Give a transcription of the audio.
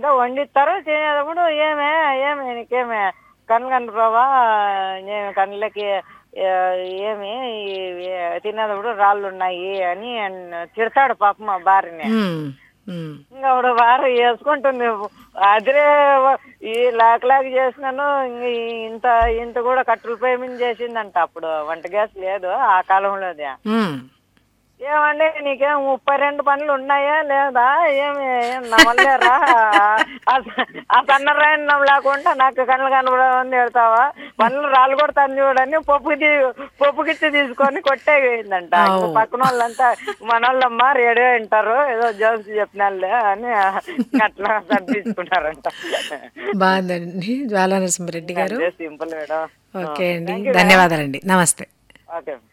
ఏదో వండిస్తారు తినేటప్పుడు ఏమే ఏమే నీకేమే కన్ను కనుకోవా నేను కళ్ళకి ఆ, ఏమి ఈ- తినేటప్పుడు రాళ్ళు ఉన్నాయి అని అన్- తిడతాడు పాప మా భార్యని ఉమ్, ఉమ్. ఇంకా ఇప్పుడు వారు వేసుకుంటుంది అదిరే ఈ లాక్ లాక్ చేసినాను ఇంక ఇంత ఇంత కూడా కట్టెల పొయ్యి మీద చేసిందంట అప్పుడు వంట గ్యాస్ లేదు ఆ కాలంలోది ఉమ్. ఏమండి నీకేం ముప్పై రెండు పనులు ఉన్నాయా లేదా ఏమి ఏం నమ్మలేరా ఆ- ఆ సన్నరాయణం లేకుండా నాకు కళ్ళు కనబడని పెడతావా పనులు రాళ్ళు కొడతాను చూడని పప్పు తీ- పప్పుకిచ్చి తీసుకొని కొట్టేయిందంట అవు. పక్కన వాళ్ళంతా మన వాళ్ళమ్మ రేడియో వింటారు ఏదో జోక్స్ చెప్పినాలే అని అట్లా సర్దించుకున్నారంట బాగుందండి జ్వాలా నరసింహారెడ్డి గారు సింపుల్ మేడం ఓకే అండి ధన్యవాదాలండి నమస్తే ఓకే